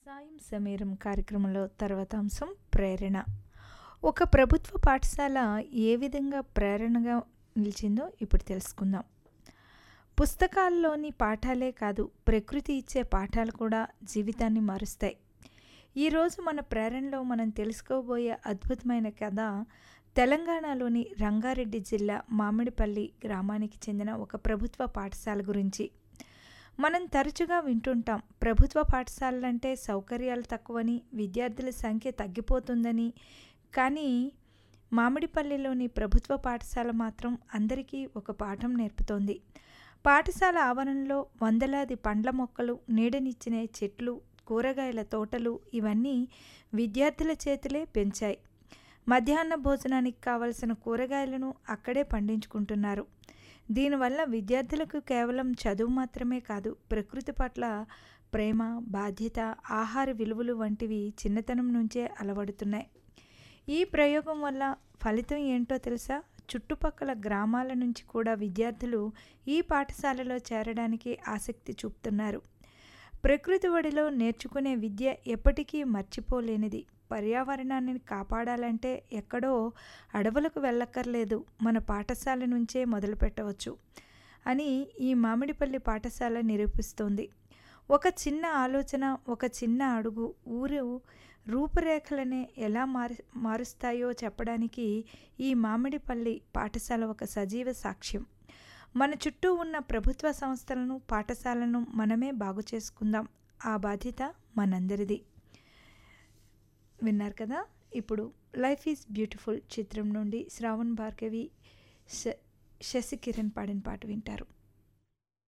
సాయం సమీరం కార్యక్రమంలో తర్వాత అంశం ప్రేరణ ఒక ప్రభుత్వ పాఠశాల ఏ విధంగా ప్రేరణగా నిలిచిందో ఇప్పుడు తెలుసుకుందాం పుస్తకాల్లోని పాఠాలే కాదు ప్రకృతి ఇచ్చే పాఠాలు కూడా జీవితాన్ని మారుస్తాయి ఈరోజు మన ప్రేరణలో మనం తెలుసుకోబోయే అద్భుతమైన కథ తెలంగాణలోని రంగారెడ్డి జిల్లా మామిడిపల్లి గ్రామానికి చెందిన ఒక ప్రభుత్వ పాఠశాల గురించి మనం తరచుగా వింటుంటాం ప్రభుత్వ పాఠశాలలంటే సౌకర్యాలు తక్కువని విద్యార్థుల సంఖ్య తగ్గిపోతుందని కానీ మామిడిపల్లిలోని ప్రభుత్వ పాఠశాల మాత్రం అందరికీ ఒక పాఠం నేర్పుతోంది పాఠశాల ఆవరణలో వందలాది పండ్ల మొక్కలు నీడనిచ్చిన చెట్లు కూరగాయల తోటలు ఇవన్నీ విద్యార్థుల చేతులే పెంచాయి మధ్యాహ్న భోజనానికి కావలసిన కూరగాయలను అక్కడే పండించుకుంటున్నారు దీనివల్ల విద్యార్థులకు కేవలం చదువు మాత్రమే కాదు ప్రకృతి పట్ల ప్రేమ బాధ్యత ఆహార విలువలు వంటివి చిన్నతనం నుంచే అలవడుతున్నాయి ఈ ప్రయోగం వల్ల ఫలితం ఏంటో తెలుసా చుట్టుపక్కల గ్రామాల నుంచి కూడా విద్యార్థులు ఈ పాఠశాలలో చేరడానికి ఆసక్తి చూపుతున్నారు ప్రకృతి ఒడిలో నేర్చుకునే విద్య ఎప్పటికీ మర్చిపోలేనిది పర్యావరణాన్ని కాపాడాలంటే ఎక్కడో అడవులకు వెళ్ళక్కర్లేదు మన పాఠశాల నుంచే మొదలు పెట్టవచ్చు అని ఈ మామిడిపల్లి పాఠశాల నిరూపిస్తోంది ఒక చిన్న ఆలోచన ఒక చిన్న అడుగు ఊరు రూపురేఖలనే ఎలా మారు మారుస్తాయో చెప్పడానికి ఈ మామిడిపల్లి పాఠశాల ఒక సజీవ సాక్ష్యం మన చుట్టూ ఉన్న ప్రభుత్వ సంస్థలను పాఠశాలను మనమే బాగు చేసుకుందాం ఆ బాధ్యత మనందరిది విన్నారు కదా ఇప్పుడు లైఫ్ ఈజ్ బ్యూటిఫుల్ చిత్రం నుండి శ్రావణ్ భార్గవి శ శశి కిరణ్ పాడిన పాట వింటారు